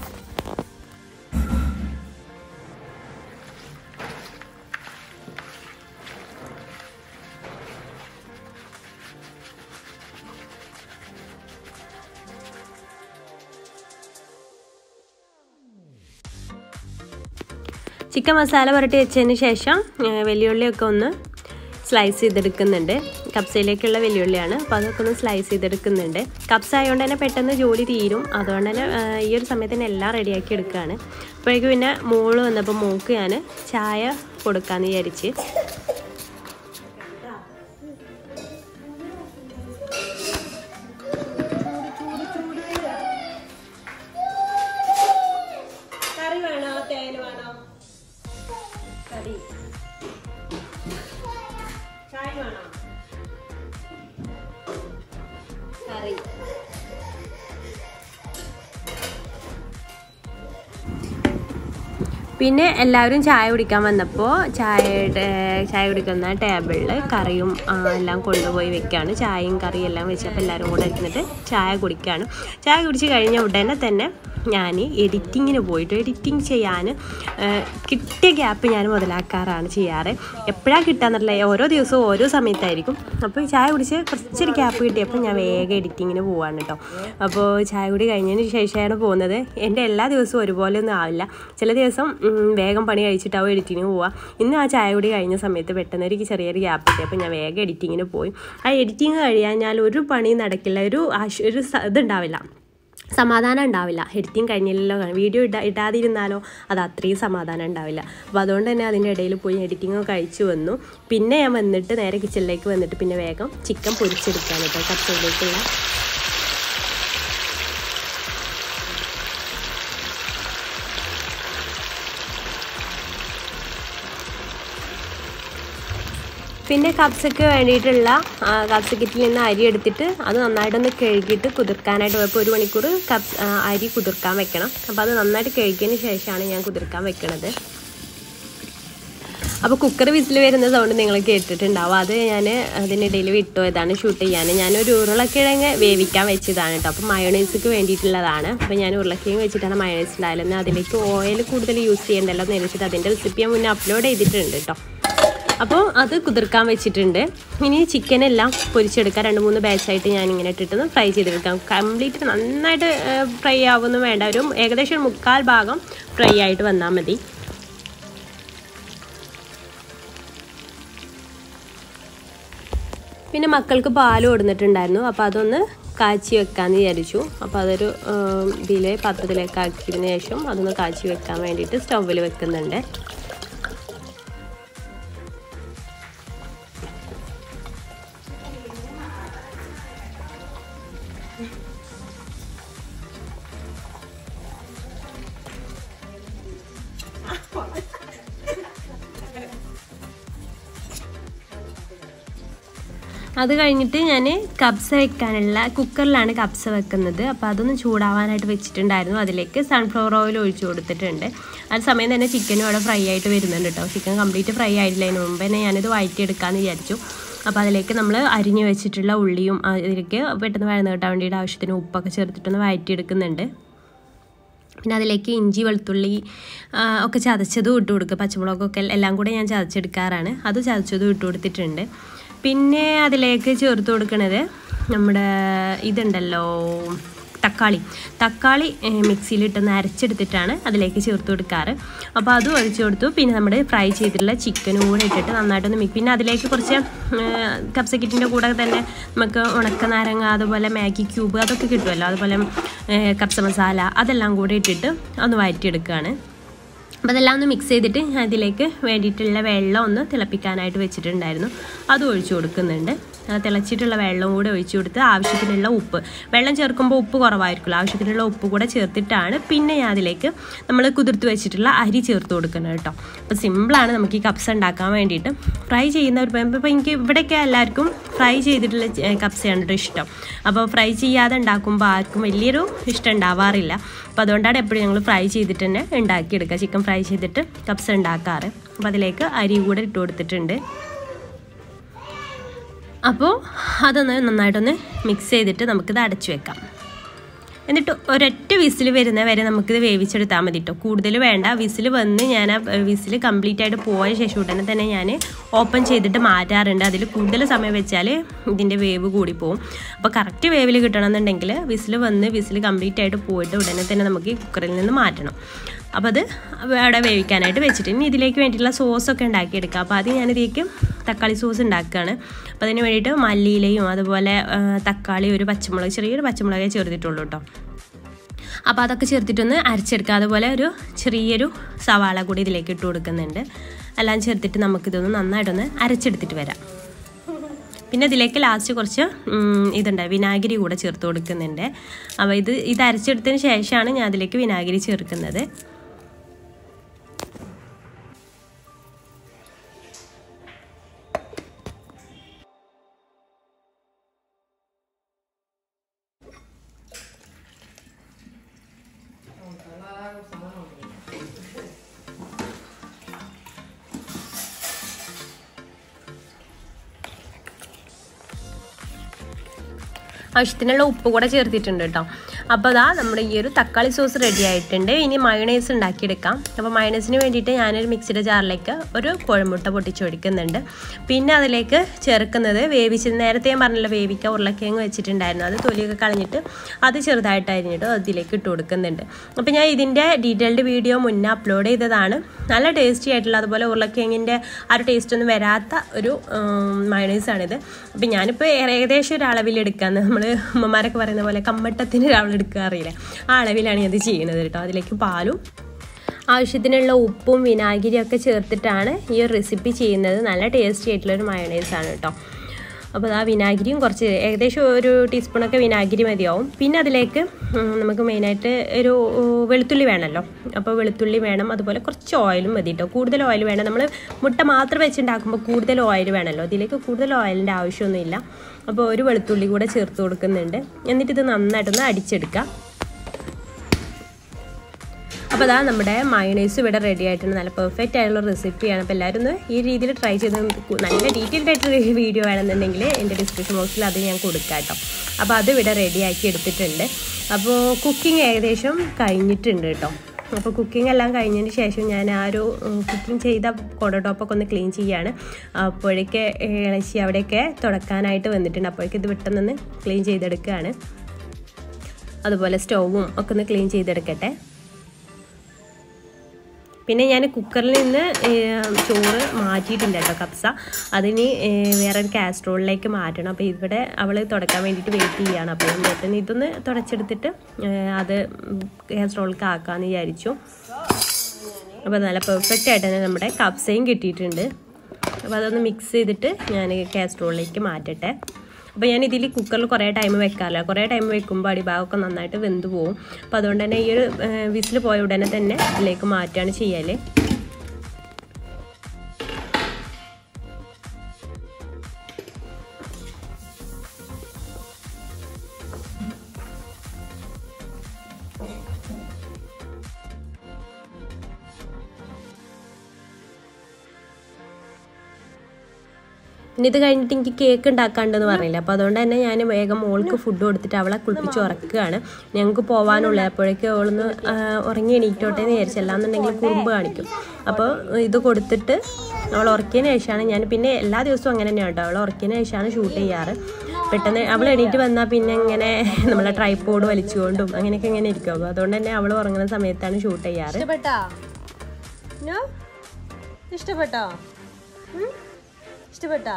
ചിക്കൻ മസാല പുരട്ടി വെച്ചതിന് ശേഷം ഏഹ്, വെല്ലുള്ളിയൊക്കെ ഒന്ന് സ്ലൈസ് ചെയ്തെടുക്കുന്നുണ്ട് കപ്സയിലേക്കുള്ള വെല്ലുള്ളിയാണ് അപ്പോൾ അതൊക്കെ ഒന്ന് സ്ലൈസ് ചെയ്തെടുക്കുന്നുണ്ട് കപ്സ ആയതുകൊണ്ട് തന്നെ പെട്ടെന്ന് ജോലി തീരും അതുകൊണ്ട് തന്നെ ഏഹ്, ഈ ഒരു സമയത്ത് തന്നെ എല്ലാം റെഡിയാക്കി എടുക്കുകയാണ് അപ്പോഴേക്കും പിന്നെ മോള് വന്നപ്പോൾ മോക്ക് ഞാൻ ചായ കൊടുക്കാമെന്ന് വിചാരിച്ച് കറി വേണോ തേൻ വേണോ കറി ചായ വേണോ കറി പിന്നെ എല്ലാവരും ചായ കുടിക്കാൻ വന്നപ്പോൾ ചായയുടെ ചായ കുടിക്കുന്ന ടേബിളിൽ കറിയും ആ, എല്ലാം കൊണ്ടുപോയി വെക്കുകയാണ് ചായയും കറിയും എല്ലാം വെച്ചപ്പോൾ എല്ലാവരും കൂടെ ഇരുന്നിട്ട് ചായ കുടിക്കുകയാണ് ചായ കുടിച്ച് കഴിഞ്ഞ ഉടനെ തന്നെ ഞാൻ എഡിറ്റിങ്ങിന് പോയിട്ട് എഡിറ്റിംഗ് ചെയ്യാൻ ആ, കിട്ടിയ ഗ്യാപ്പ് ഞാൻ മുതലാക്കാറാണ് ചെയ്യാറ് എപ്പോഴാണ് കിട്ടാന്നറിയില്ല ഓരോ ദിവസവും ഓരോ സമയത്തായിരിക്കും അപ്പോൾ ചായ കുടിച്ച് കുറച്ചൊരു ഗ്യാപ്പ് കിട്ടിയപ്പോൾ ഞാൻ വേഗം എഡിറ്റിങ്ങിന് പോവാണ് കേട്ടോ അപ്പോൾ ചായ കുടി കഴിഞ്ഞതിന് ശേഷമാണ് പോകുന്നത് എൻ്റെ എല്ലാ ദിവസവും ഒരുപോലെ ഒന്നും ആവില്ല ചില ദിവസം ഉം, വേഗം പണി കഴിച്ചിട്ടാവും എഡിറ്റിങ്ങിന് പോവുക ഇന്ന് ആ ചായ കുടി കഴിഞ്ഞ സമയത്ത് പെട്ടെന്ന് ഒരു ചെറിയൊരു ഗ്യാപ്പ് കിട്ടി അപ്പോൾ ഞാൻ വേഗം എഡിറ്റിങ്ങിന് പോയി ആ എഡിറ്റിങ് കഴിയാഞ്ഞാൽ ഒരു പണി നടക്കില്ല ഒരു ആശ ഒരു സ- ഇതുണ്ടാവില്ല സമാധാനം ഉണ്ടാവില്ല എഡിറ്റിംഗ് കഴിഞ്ഞില്ലല്ലോ വീഡിയോ ഇടാ ഇടാതിരുന്നാലോ അത് അത്രയും സമാധാനം ഉണ്ടാവില്ല അപ്പോൾ അതുകൊണ്ട് തന്നെ അതിൻ്റെ ഇടയിൽ പോയി എഡിറ്റിംഗ് ഒക്കെ കഴിച്ചു വന്നു പിന്നെ ഞാൻ വന്നിട്ട് നേരെ കിച്ചണിലേക്ക് വന്നിട്ട് പിന്നെ വേഗം ചിക്കൻ പൊരിച്ചെടുക്കാൻ കേട്ടോ കപ്പയിലേക്കുള്ള പിന്നെ കപ്സയ്ക്ക് വേണ്ടിയിട്ടുള്ള കപ്സ് കിറ്റിൽ നിന്ന് അരി എടുത്തിട്ട് അത് നന്നായിട്ടൊന്ന് കഴുകിയിട്ട് കുതിർക്കാനായിട്ട് ഇപ്പോൾ ഒരു മണിക്കൂർ കപ്സ് ആ, അരി കുതിർക്കാൻ വെക്കണം അപ്പോൾ അത് നന്നായിട്ട് കഴുകിയതിന് ശേഷമാണ് ഞാൻ കുതിർക്കാൻ വെക്കണത് അപ്പോൾ കുക്കർ വിസിൽ വരുന്ന സൗണ്ട് നിങ്ങൾ കേട്ടിട്ടുണ്ടാവും അത് ഞാൻ അതിനിടയിൽ വിട്ടുപോയതാണ് ഷൂട്ട് ചെയ്യാൻ ഞാനൊരു ഉരുളക്കിഴങ്ങ് വേവിക്കാൻ വെച്ചതാണ് കേട്ടോ അപ്പോൾ മയോണൈസിക്ക് വേണ്ടിയിട്ടുള്ളതാണ് അപ്പോൾ ഞാൻ ഉരുളക്കിഴങ്ങ് വെച്ചിട്ടാണ് മയോണൈസ് ഉണ്ടായാലും അതിലേക്ക് ഓയിൽ കൂടുതൽ യൂസ് ചെയ്യണ്ടല്ലോ എന്ന് വെച്ചിട്ട് അതിൻ്റെ റെസിപ്പി ഞാൻ മുന്നേ അപ്ലോഡ് ചെയ്തിട്ടുണ്ട് കേട്ടോ അപ്പോൾ അത് കുതിർക്കാൻ വെച്ചിട്ടുണ്ട് ഇനി ചിക്കൻ എല്ലാം പൊരിച്ചെടുക്കാം രണ്ട് മൂന്ന് ബാച്ചായിട്ട് ഞാൻ ഇങ്ങനെ ഇട്ടിട്ട് ഫ്രൈ ചെയ്തെടുക്കാം കംപ്ലീറ്റ് നന്നായിട്ട് ഫ്രൈ ആവുമെന്ന് വേണ്ട ഒരു ഏകദേശം ഒരു മുക്കാൽ ഭാഗം ഫ്രൈ ആയിട്ട് വന്നാൽ മതി പിന്നെ മക്കൾക്ക് പാൽ കൊടുത്തിട്ടുണ്ടായിരുന്നു അപ്പോൾ അതൊന്ന് കാച്ചി വെക്കാമെന്ന് വിചാരിച്ചു അപ്പോൾ അതൊരു ഇതിൽ പാത്രത്തിലേക്ക് ആക്കിയതിന് ശേഷം അതൊന്ന് കാച്ചി വെക്കാൻ വേണ്ടിയിട്ട് സ്റ്റൗവിൽ വെക്കുന്നുണ്ട് അത് കഴിഞ്ഞിട്ട് ഞാൻ കബ്സ വെക്കാനുള്ള കുക്കറിലാണ് കബ്സ വെക്കുന്നത് അപ്പോൾ അതൊന്ന് ചൂടാവാനായിട്ട് വെച്ചിട്ടുണ്ടായിരുന്നു അതിലേക്ക് സൺഫ്ലവർ ഓയിൽ ഒഴിച്ചു കൊടുത്തിട്ടുണ്ട് ആ സമയം തന്നെ ചിക്കനും അവിടെ ഫ്രൈ ആയിട്ട് വരുന്നുണ്ട് കേട്ടോ ചിക്കൻ കംപ്ലീറ്റ് ഫ്രൈ ആയിട്ടില്ല അതിന് മുമ്പ് തന്നെ ഞാനിത് വഴറ്റിയെടുക്കാമെന്ന് വിചാരിച്ചു അപ്പോൾ അതിലേക്ക് നമ്മൾ അരിഞ്ഞു വെച്ചിട്ടുള്ള ഉള്ളിയും അതിലേക്ക് പെട്ടെന്ന് വഴന്ന് കിട്ടാൻ വേണ്ടിയിട്ട് ആവശ്യത്തിന് ഉപ്പൊക്കെ ചേർത്തിട്ടൊന്ന് വഴറ്റിയെടുക്കുന്നുണ്ട് പിന്നെ അതിലേക്ക് ഇഞ്ചി വെളുത്തുള്ളി ആ, ഒക്കെ ചതച്ചതും ഇട്ട് കൊടുക്കുക പച്ചമുളകൊക്കെ എല്ലാം കൂടെ ഞാൻ ചതച്ചെടുക്കാറാണ് അത് ചതച്ചതും ഇട്ട് കൊടുത്തിട്ടുണ്ട് പിന്നെ അതിലേക്ക് ചേർത്ത് കൊടുക്കണത് നമ്മുടെ ഇതുണ്ടല്ലോ തക്കാളി തക്കാളി മിക്സിയിലിട്ടൊന്ന് അരച്ചെടുത്തിട്ടാണ് അതിലേക്ക് ചേർത്ത് കൊടുക്കാറ് അപ്പോൾ അതും ഒഴിച്ചു കൊടുത്തു പിന്നെ നമ്മുടെ ഫ്രൈ ചെയ്തിട്ടുള്ള ചിക്കനും കൂടെ ഇട്ടിട്ട് നന്നായിട്ടൊന്ന് മിക്സ് പിന്നെ അതിലേക്ക് കുറച്ച് കപ്സക്കിറ്റിൻ്റെ കൂടെ തന്നെ നമുക്ക് ഉണക്ക നാരങ്ങ അതുപോലെ മാഗി ക്യൂബ് അതൊക്കെ കിട്ടുമല്ലോ അതുപോലെ ഏ, കപ്സ മസാല അതെല്ലാം കൂടെ ഇട്ടിട്ട് ഒന്ന് വഴറ്റിയെടുക്കുകയാണ് അപ്പോൾ അതെല്ലാം ഒന്ന് മിക്സ് ചെയ്തിട്ട് ഞാൻ ഇതിലേക്ക് വേണ്ടിയിട്ടുള്ള വെള്ളം ഒന്ന് തിളപ്പിക്കാനായിട്ട് വെച്ചിട്ടുണ്ടായിരുന്നു അത് ഒഴിച്ചു കൊടുക്കുന്നുണ്ട് ആ തിളച്ചിട്ടുള്ള വെള്ളവും കൂടെ ഒഴിച്ചു കൊടുത്ത് ആവശ്യത്തിനുള്ള ഉപ്പ് വെള്ളം ചേർക്കുമ്പോൾ ഉപ്പ് കുറവായിരിക്കുമല്ലോ ആവശ്യത്തിനുള്ള ഉപ്പ് കൂടെ ചേർത്തിട്ടാണ് പിന്നെ ഞാൻ അതിലേക്ക് നമ്മൾ കുതിർത്ത് വെച്ചിട്ടുള്ള അരി ചേർത്ത് കൊടുക്കുന്നത് കേട്ടോ അപ്പോൾ സിമ്പിളാണ് നമുക്ക് ഈ കപ്സ് ഉണ്ടാക്കാൻ വേണ്ടിയിട്ട് ഫ്രൈ ചെയ്യുന്നവർ ഇപ്പോൾ എനിക്ക് ഇവിടെയൊക്കെ എല്ലാവർക്കും ഫ്രൈ ചെയ്തിട്ടുള്ള ച- കപ്സയാണ് കേട്ടോ ഇഷ്ടം അപ്പോൾ ഫ്രൈ ചെയ്യാതെ ഉണ്ടാക്കുമ്പോൾ ആർക്കും വലിയൊരു ഇഷ്ടം ഉണ്ടാവാറില്ല അപ്പോൾ അതുകൊണ്ടാണ് എപ്പോഴും ഞങ്ങൾ ഫ്രൈ ചെയ്തിട്ട് തന്നെ ഉണ്ടാക്കിയെടുക്കുക ചിക്കൻ ഫ്രൈ ചെയ്തിട്ട് കപ്സ് ഉണ്ടാക്കാറ് അപ്പോൾ അതിലേക്ക് അരി കൂടെ ഇട്ട് കൊടുത്തിട്ടുണ്ട് അപ്പോൾ അതൊന്ന് നന്നായിട്ടൊന്ന് മിക്സ് ചെയ്തിട്ട് നമുക്കിത് അടച്ചു വെക്കാം എന്നിട്ട് ഒരൊറ്റ വിസിൽ വരുന്ന വരെ നമുക്കിത് വേവിച്ചെടുത്താൽ മതി കേട്ടോ കൂടുതൽ വേണ്ട വിസിൽ വന്ന് ഞാൻ ആ വിസിൽ കംപ്ലീറ്റ് ആയിട്ട് പോയ ശേഷം ഉടനെ തന്നെ ഞാൻ ഓപ്പൺ ചെയ്തിട്ട് മാറ്റാറുണ്ട് അതിൽ കൂടുതൽ സമയം വെച്ചാൽ ഇതിൻ്റെ വേവ് കൂടി പോകും അപ്പോൾ കറക്റ്റ് വേവിൽ കിട്ടണമെന്നുണ്ടെങ്കിൽ വിസിൽ വന്ന് വിസിൽ കംപ്ലീറ്റ് ആയിട്ട് പോയിട്ട് ഉടനെ തന്നെ നമുക്ക് ഈ കുക്കറിൽ നിന്ന് മാറ്റണം അപ്പോൾ അത് അവിടെ വേവിക്കാനായിട്ട് വെച്ചിട്ട് ഇനി ഇതിലേക്ക് വേണ്ടിയിട്ടുള്ള സോസൊക്കെ ഉണ്ടാക്കിയെടുക്കുക അപ്പോൾ ആദ്യം ഞാനിതിലേക്ക് തക്കാളി സോസ് ഉണ്ടാക്കുകയാണ് അപ്പോൾ അതിന് വേണ്ടിയിട്ട് മല്ലിയിലയും അതുപോലെ ആ, തക്കാളി ഒരു പച്ചമുളക് ചെറിയൊരു പച്ചമുളകേ ചേർത്തിട്ടുള്ളൂ കേട്ടോ അപ്പോൾ അതൊക്കെ ചേർത്തിട്ടൊന്ന് അരച്ചെടുക്കുക അതുപോലെ ഒരു ചെറിയൊരു സവാള കൂടി ഇതിലേക്ക് ഇട്ട് കൊടുക്കുന്നുണ്ട് എല്ലാം ചേർത്തിട്ട് നമുക്കിതൊന്ന് നന്നായിട്ടൊന്ന് അരച്ചെടുത്തിട്ട് വരാം പിന്നെ ഇതിലേക്ക് ലാസ്റ്റ് കുറച്ച് ഉം, ഇതുണ്ട് വിനാഗിരി കൂടെ ചേർത്ത് കൊടുക്കുന്നുണ്ട് അപ്പോൾ ഇത് ഇത് അരച്ചെടുത്തതിന് ശേഷമാണ് ഞാൻ അതിലേക്ക് വിനാഗിരി ചേർക്കുന്നത് ആവശ്യത്തിനുള്ള ഉപ്പ് കൂടെ ചേർത്തിട്ടുണ്ട് കേട്ടോ അപ്പോൾ അതാ നമ്മുടെ ഈ ഒരു തക്കാളി സോസ് റെഡി ആയിട്ടുണ്ട് ഇനി മയണൈസ് ഉണ്ടാക്കിയെടുക്കാം അപ്പോൾ മയണൈസിന് വേണ്ടിയിട്ട് ഞാനൊരു മിക്സിയുടെ ജാറിലേക്ക് ഒരു കോഴിമുട്ട പൊട്ടിച്ചൊഴിക്കുന്നുണ്ട് പിന്നെ അതിലേക്ക് ചേർക്കുന്നത് വേവിച്ച് നേരത്തെ ഞാൻ പറഞ്ഞല്ലോ വേവിക്കുക ഉരുളക്കിഴങ്ങ് വെച്ചിട്ടുണ്ടായിരുന്നു അത് തൊലിയൊക്കെ കളഞ്ഞിട്ട് അത് ചെറുതായിട്ട് അരിഞ്ഞിട്ട് അതിലേക്ക് ഇട്ട് കൊടുക്കുന്നുണ്ട് അപ്പോൾ ഞാൻ ഇതിൻ്റെ ഡീറ്റെയിൽഡ് വീഡിയോ മുന്നേ അപ്ലോഡ് ചെയ്തതാണ് നല്ല ടേസ്റ്റി ആയിട്ടുള്ള അതുപോലെ ഉരുളക്കിഴങ്ങിൻ്റെ ആ ഒരു ടേസ്റ്റ് ഒന്നും വരാത്ത ഒരു മയണൈസാണിത് അപ്പോൾ ഞാനിപ്പോൾ ഏകദേശം ഒരു അളവിൽ എടുക്കാന്ന് നമ്മൾ ഉമ്മമാരൊക്കെ പറയുന്ന പോലെ കമ്മട്ടത്തിന് ഒരു അളവ് എടുക്കുക അറിയില്ല ആ അളവിലാണ് ഞാൻ ഇത് ചെയ്യുന്നത് കേട്ടോ അതിലേക്ക് പാലും ആവശ്യത്തിനുള്ള ഉപ്പും വിനാഗിരിയും ഒക്കെ ചേർത്തിട്ടാണ് ഈ ഒരു റെസിപ്പി ചെയ്യുന്നത് നല്ല ടേസ്റ്റി ആയിട്ടുള്ളൊരു മയണൈസാണ് കേട്ടോ അപ്പോൾ ആ വിനാഗിരിയും കുറച്ച് ഏകദേശം ഒരു ടീസ്പൂണൊക്കെ വിനാഗിരി മതിയാവും പിന്നെ അതിലേക്ക് ഉം, നമുക്ക് മെയിനായിട്ട് ഒരു ഉം, വെളുത്തുള്ളി വേണമല്ലോ അപ്പോൾ വെളുത്തുള്ളി വേണം അതുപോലെ കുറച്ച് ഓയിലും മതി കേട്ടോ കൂടുതൽ ഓയിൽ വേണം നമ്മൾ മുട്ട മാത്രം വെച്ചുണ്ടാക്കുമ്പോൾ കൂടുതൽ ഓയിൽ വേണമല്ലോ ഇതിലേക്ക് കൂടുതൽ ഓയിലിൻ്റെ ആവശ്യമൊന്നുമില്ല അപ്പോൾ ഒരു വെളുത്തുള്ളി കൂടെ ചേർത്ത് കൊടുക്കുന്നുണ്ട് എന്നിട്ട് ഇത് നന്നായിട്ടൊന്ന് അടിച്ചെടുക്കാം അപ്പോൾ അതാ നമ്മുടെ മയണൈസ് ഇവിടെ റെഡി ആയിട്ടുണ്ട് നല്ല പെർഫെക്റ്റ് ആയിട്ടുള്ള റെസിപ്പിയാണ് അപ്പോൾ എല്ലാവരും ഒന്ന് ഈ രീതിയിൽ ട്രൈ ചെയ്ത് കു- നല്ല ഡീറ്റെയിൽഡ് ആയിട്ടൊരു വീഡിയോ വേണമെന്നുണ്ടെങ്കിൽ എൻ്റെ ഡിസ്ക്രിപ്ഷൻ ബോക്സിൽ അത് ഞാൻ കൊടുക്കാം കേട്ടോ അപ്പോൾ അത് ഇവിടെ റെഡിയാക്കി എടുത്തിട്ടുണ്ട് അപ്പോൾ കുക്കിംഗ് ഏകദേശം കഴിഞ്ഞിട്ടുണ്ട് കേട്ടോ അപ്പോൾ കുക്കിംഗ് എല്ലാം കഴിഞ്ഞതിന് ശേഷം ഞാൻ ആ ഒരു കുക്കിംഗ് ചെയ്ത കൊട ടോപ്പൊക്കെ ഒന്ന് ക്ലീൻ ചെയ്യാണ് അപ്പോഴേക്ക് ഇളച്ചി അവിടെയൊക്കെ തുടക്കാനായിട്ട് വന്നിട്ടുണ്ട് അപ്പോഴേക്ക് ഇത് പെട്ടെന്നൊന്ന് ക്ലീൻ ചെയ്തെടുക്കുകയാണ് അതുപോലെ സ്റ്റൗവും ഒക്കെ ഒന്ന് ക്ലീൻ ചെയ്തെടുക്കട്ടെ പിന്നെ ഞാൻ കുക്കറിൽ നിന്ന് ഏഹ്, ചോറ് മാറ്റിയിട്ടുണ്ട് കേട്ടോ കപ്സ അതിന് ഏഹ്, വേറൊരു കാസ്ട്രോളിലേക്ക് മാറ്റണം അപ്പോൾ ഇവിടെ അവൾ തുടക്കാൻ വേണ്ടിയിട്ട് വെയിറ്റ് ചെയ്യുകയാണ് അപ്പോൾ എന്നിട്ട് ഇതൊന്ന് തുടച്ചെടുത്തിട്ട് ഏഹ്, അത് കാസ്ട്രോളിലേക്ക് ആക്കാമെന്ന് വിചാരിച്ചു അപ്പോൾ നല്ല പെർഫെക്റ്റ് ആയിട്ട് തന്നെ നമ്മുടെ കപ്സയും കിട്ടിയിട്ടുണ്ട് അപ്പോൾ അതൊന്ന് മിക്സ് ചെയ്തിട്ട് ഞാൻ കാസ്ട്രോളിലേക്ക് മാറ്റട്ടെ അപ്പോൾ ഞാൻ ഇതിൽ കുക്കറിൽ കുറേ ടൈം വെക്കാറില്ല കുറേ ടൈം വെക്കുമ്പോൾ അടിഭാഗമൊക്കെ നന്നായിട്ട് വെന്ത് പോകും അപ്പോൾ അതുകൊണ്ട് തന്നെ ഈ ഒരു വിസിൽ പോയ ഉടനെ തന്നെ ഇതിലേക്ക് മാറ്റുകയാണ് ചെയ്യൽ പിന്നെ ഇത് കഴിഞ്ഞിട്ട് എനിക്ക് കേക്ക് ഉണ്ടാക്കാണ്ടെന്ന് പറഞ്ഞില്ല അപ്പോൾ അതുകൊണ്ട് തന്നെ ഞാൻ വേഗം മോൾക്ക് ഫുഡ് കൊടുത്തിട്ട് അവളെ കുളിപ്പിച്ച് ഉറക്കുകയാണ് ഞങ്ങൾക്ക് പോകാനുള്ളത് അപ്പോഴേക്കും അവളൊന്ന് ആ, ഉറങ്ങി എണീറ്റോട്ടെ എന്ന് വിചാരിച്ചു അല്ലാന്നുണ്ടെങ്കിൽ കുറുമ്പ് കാണിക്കും അപ്പോൾ ഇത് കൊടുത്തിട്ട് അവൾ ഉറക്കിയതിന് ശേഷമാണ് ഞാൻ പിന്നെ എല്ലാ ദിവസവും അങ്ങനെ തന്നെയാണ് കേട്ടോ അവൾ ഉറക്കിയതിന് ശേഷമാണ് ഷൂട്ട് ചെയ്യാറ് പെട്ടെന്ന് അവൾ എണീറ്റ് വന്നാൽ പിന്നെ ഇങ്ങനെ നമ്മളെ ട്രൈപ്പോഡ് വലിച്ചുകൊണ്ടും അങ്ങനെയൊക്കെ ഇങ്ങനെ ഇരിക്കും അപ്പോൾ അതുകൊണ്ട് തന്നെ അവൾ ഉറങ്ങുന്ന സമയത്താണ് ഷൂട്ട് ചെയ്യാറ് ഇഷ്ടപ്പെട്ടാ ഇഷ്ടപ്പെട്ടോ ഇഷ്ടപ്പെട്ടാ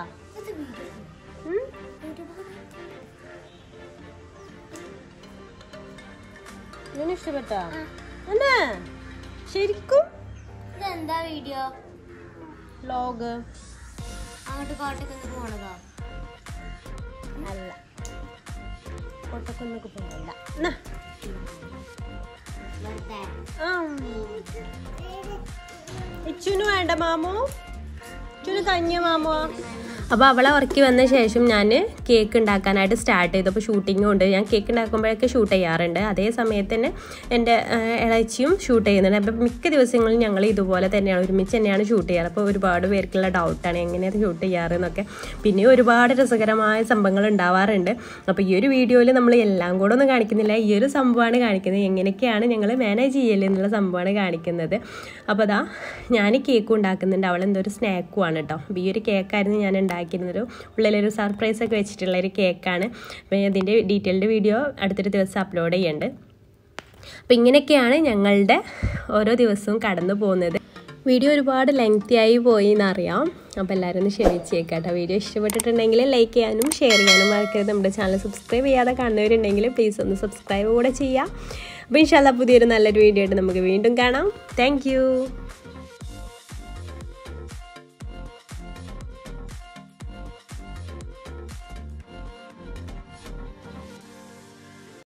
നിന്നെ ഇഷ്ടപ്പെട്ടാ എന്നാ ശരിക്കും ഇതെന്താ വീഡിയോ ലോഗ് അങ്ങോട്ട് കോട്ടയ്ക്കൊന്ന് പോണതോ അല്ല കൊട്ടക്കൊന്നൊക്കെ പോകണ്ട വെറുതെ ഇച്ചുന് വേണ്ട മാമു ഇച്ചുന് കഞ്ഞ മാമോ അപ്പോൾ അവളെ ഉറക്കി വന്ന ശേഷം ഞാൻ കേക്ക് ഉണ്ടാക്കാനായിട്ട് സ്റ്റാർട്ട് ചെയ്തു അപ്പോൾ ഷൂട്ടിങ്ങും ഉണ്ട് ഞാൻ കേക്ക് ഉണ്ടാക്കുമ്പോഴൊക്കെ ഷൂട്ട് ചെയ്യാറുണ്ട് അതേ സമയത്ത് തന്നെ എൻ്റെ ആ, ഇളച്ചിയും ഷൂട്ട് ചെയ്യുന്നുണ്ട് അപ്പോൾ മിക്ക ദിവസങ്ങളിലും ഞങ്ങൾ ഇതുപോലെ തന്നെയാണ് ഒരുമിച്ച് തന്നെയാണ് ഷൂട്ട് ചെയ്യാറ് അപ്പോൾ ഒരുപാട് പേർക്കുള്ള ഡൗട്ടാണ് എങ്ങനെയാണ് ഷൂട്ട് ചെയ്യാറ് എന്നൊക്കെ പിന്നെ ഒരുപാട് രസകരമായ സംഭവങ്ങൾ ഉണ്ടാവാറുണ്ട് അപ്പോൾ ഈ ഒരു വീഡിയോയിൽ നമ്മൾ എല്ലാം കൂടെ ഒന്നും കാണിക്കുന്നില്ല ഈ ഒരു സംഭവമാണ് കാണിക്കുന്നത് എങ്ങനെയൊക്കെയാണ് ഞങ്ങൾ മാനേജ് ചെയ്യല് എന്നുള്ള സംഭവമാണ് കാണിക്കുന്നത് അപ്പോൾ അതാ ഞാൻ കേക്ക് ഉണ്ടാക്കുന്നുണ്ട് അവൾ എന്തോ ഒരു സ്നാക്കുമാണ് കേട്ടോ അപ്പോൾ ഈ ഒരു കേക്കായിരുന്നു ഞാൻ ഉണ്ടാക്കിയിരുന്നത് ഉള്ളിലൊരു സർപ്രൈസ് ഒക്കെ വെച്ചിട്ടുള്ള ഒരു കേക്കാണ് അപ്പോൾ ഇതിൻ്റെ ഡീറ്റെയിൽഡ് വീഡിയോ അടുത്തൊരു ദിവസം അപ്ലോഡ് ചെയ്യുന്നുണ്ട് അപ്പോൾ ഇങ്ങനെയൊക്കെയാണ് ഞങ്ങളുടെ ഓരോ ദിവസവും കടന്നു പോകുന്നത് വീഡിയോ ഒരുപാട് ലെങ്തി ആയി പോയി എന്നറിയാം അപ്പോൾ എല്ലാവരും ഒന്ന് ക്ഷമിച്ചേക്കാട്ടോ വീഡിയോ ഇഷ്ടപ്പെട്ടിട്ടുണ്ടെങ്കിൽ ലൈക്ക് ചെയ്യാനും ഷെയർ ചെയ്യാനും മറക്കരുത് നമ്മുടെ ചാനൽ സബ്സ്ക്രൈബ് ചെയ്യാതെ കാണുന്നവരുണ്ടെങ്കിൽ പ്ലീസ് ഒന്ന് സബ്സ്ക്രൈബ് കൂടെ ചെയ്യാം അപ്പോൾ ഇൻഷാല്ല പുതിയൊരു നല്ലൊരു വീഡിയോ ആയിട്ട് നമുക്ക് വീണ്ടും കാണാം താങ്ക്